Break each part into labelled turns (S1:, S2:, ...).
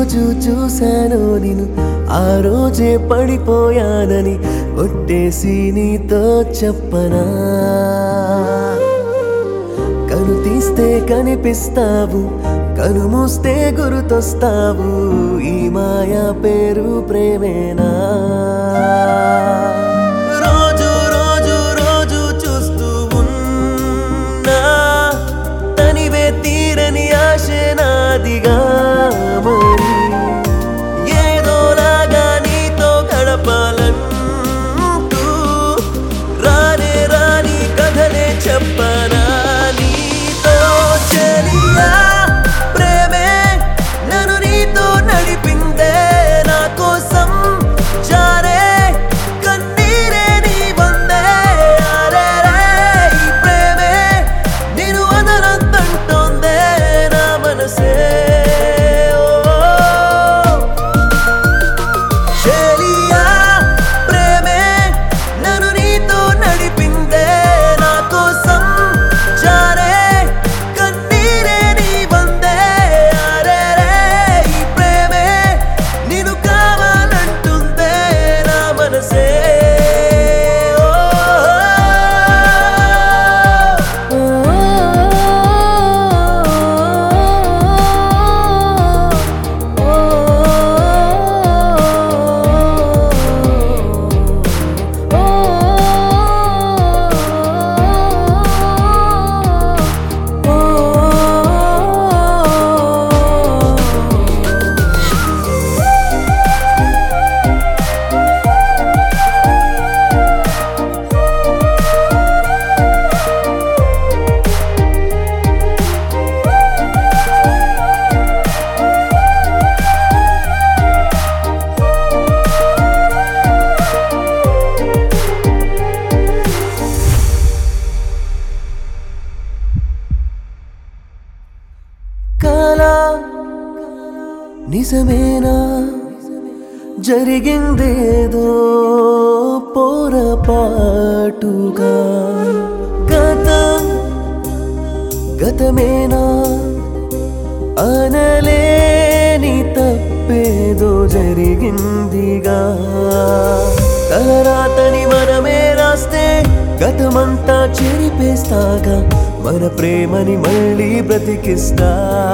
S1: రోజు చూశాను నేను ఆ రోజే పడిపోయానని ఒట్టేసి నీతో చెప్పనా కను తీస్తే కనిపిస్తావు కను మూస్తే గుర్తొస్తావు ఈ మాయా పేరు ప్రేమేనా రోజు రోజు రోజు చూస్తూ ఉన్నా తనివే తీరని ఆశ నాదిగా మరి ఏదోలాగా నీతో గడపాలంటూ రానే రాని కథలే చెప్పనా నీతో చెలియా ప్రేమే నన్ను నీతో నడిపిందే నా కోసం జారే కన్నీరే నీ వందే అరే రే ఈ ప్రేమే నేను వదలొద్దంటోందే నా మనసే ఓ చెలియా ప్రేమే నన్ను నీతో నడిపిందే నా కోసం జారే కన్నీరే నీ వందే అరే రే ఈ ప్రేమే నేను కావాలంటుందే నా మనసే కాలా నిజమేనా జరిగిందేదో పోరపాటుగా గతం గతమేనా అనలేని తప్పేదో జరిగిందిగా తలరాతని మనమే రాస్తే గతమంతా చెరిపేస్తాగా మన ప్రేమని మళ్ళీ బ్రతికిస్తా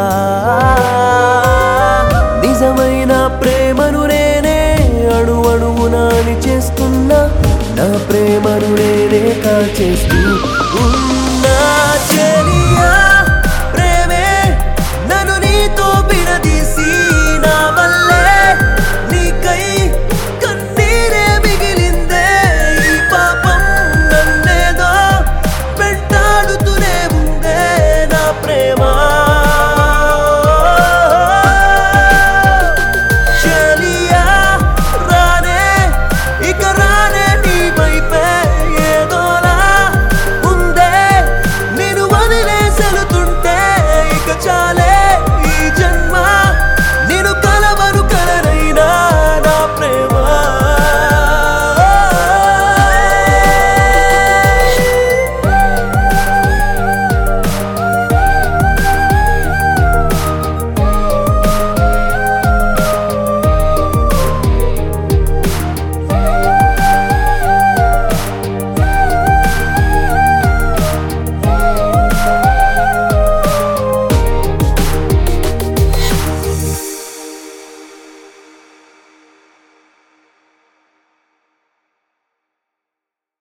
S1: నిజమైన ప్రేమను నేనే అణు అణువునాని చేస్తున్నా నా ప్రేమను నేనే కాచేస్తూ ఉన్నా